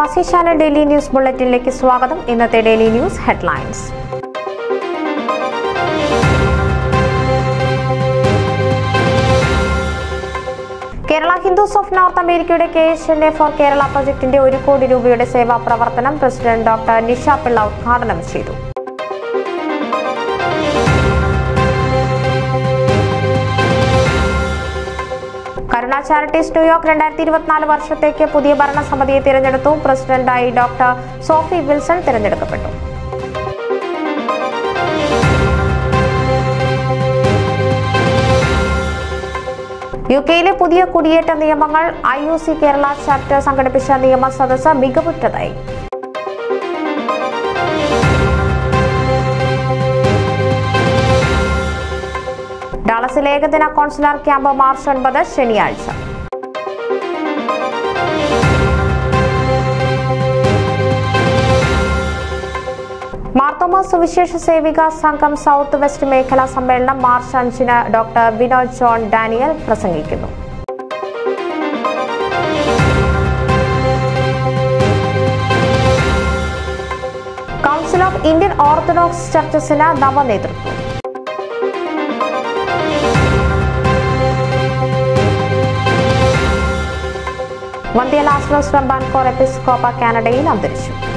പ്രവാസി channel daily news ബുള്ളറ്റിനിലേക്ക് സ്വാഗതം ഇന്നത്തെ daily news headlines Kerala Hindus of North അമേരിക്കയുടെ K H N A for Kerala പ്രൊജക്ടിന്റെ ഒരു കോടി രൂപയുടെ സേവാ പ്രവർത്തനം പ്രസിഡന്റ് ഡോക്ടർ നിഷ പിള്ള ഉദ്ഘാടനം ചെയ്തു കരുണ ചാരിറ്റീസ് ന്യൂയോർക്ക് രണ്ടായിരത്തി ഇരുപത്തിനാല് വർഷത്തേക്ക് പുതിയ ഭരണസമിതിയെ തിരഞ്ഞെടുത്തു പ്രസിഡന്റായി ഡോക്ടർ സോഫി വിൽസൺ തിരഞ്ഞെടുക്കപ്പെട്ടു യു കെയിലെ പുതിയ കുടിയേറ്റ നിയമങ്ങൾ I U C Kerala chapter സംഘടിപ്പിച്ച നിയമ സദസ്സ് മികവുറ്റതായി ഡാളസിൽ ഏകദിന കോൺസുലർ ക്യാമ്പ് മാർച്ച് ഒൻപത് ശനിയാഴ്ച മാർത്തോമ സുവിശേഷ സേവിക സംഘം സൗത്ത് വെസ്റ്റ് മേഖലാ സമ്മേളനം മാർച്ച് അഞ്ചിന് ഡോക്ടർ വിനോദ് ജോൺ ഡാനിയൽ പ്രസംഗിക്കുന്നു കൗൺസിൽ ഓഫ് ഇന്ത്യൻ ഓർത്തഡോക്സ് ചർച്ചസിന് നവനേതൃത്വം വന്ധ്യ ലാസ്ലോസ് റംബാൻകോർ എപ്പിസ്കോപ്പ കാനഡയിൽ അന്തരിച്ചു